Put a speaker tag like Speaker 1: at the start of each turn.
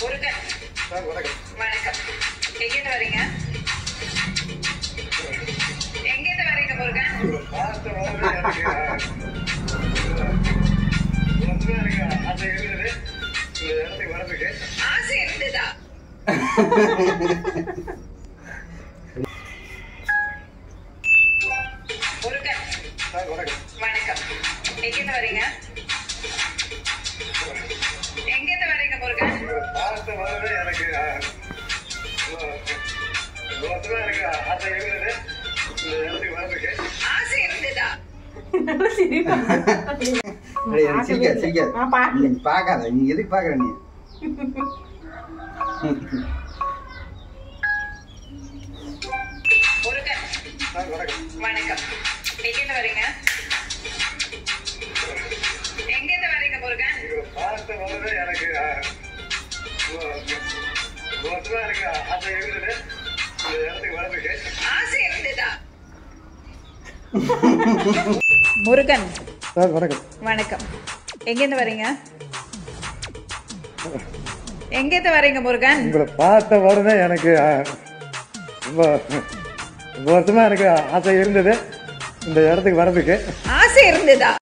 Speaker 1: Murugan
Speaker 2: sir வணக்கம்
Speaker 1: வணக்கம் எங்கேருந்து வரீங்க எங்கேருந்து வரீங்க முருகன்
Speaker 2: பார்த்த போது எனக்கு ரொம்ப எனக்கு ஆசை இருந்தது இந்த இடத்துக்கு வரதுக்கு
Speaker 1: ஆசை இருந்ததா முருகன்
Speaker 2: சார் வணக்கம்
Speaker 1: வணக்கம் எங்கேருந்து வரீங்க எங்கேருந்து வரீங்க முருகன்
Speaker 2: பார்த்த போது எனக்கு ரொம்ப எனக்கு ஆசை இருந்தது இந்த இடத்துக்கு வரதுக்கு
Speaker 1: ஆசை இருந்ததா
Speaker 3: ஏய், எனக்கு சிரிக்காது, சிரிக்காது.
Speaker 4: நான் பார்க்கல.
Speaker 3: நீ பார்க்காத நீ எதுக்கு பார்க்கற நீ
Speaker 1: முருகன்
Speaker 2: சார் வணக்கம்
Speaker 1: வணக்கம் எங்கேருந்து வரீங்க எங்கேருந்து வரீங்க முருகன்
Speaker 2: பார்த்த போது எனக்கு ரொம்ப எனக்கு ஆசை இருந்தது இந்த இடத்துக்கு வரதுக்கு
Speaker 1: ஆசை இருந்ததா முருகன்
Speaker 2: சார் வணக்கம்
Speaker 1: வணக்கம் எங்கேருந்து வரீங்க எங்கேருந்து வரீங்க முருகன்
Speaker 2: உங்களை பார்த்த உடனே எனக்கு அஹ், ரொம்ப ரொம்ப வருஷமா எனக்கு ஆசை இருந்தது இந்த இடத்துக்கு வரதுக்கு
Speaker 1: ஆசை இருந்ததா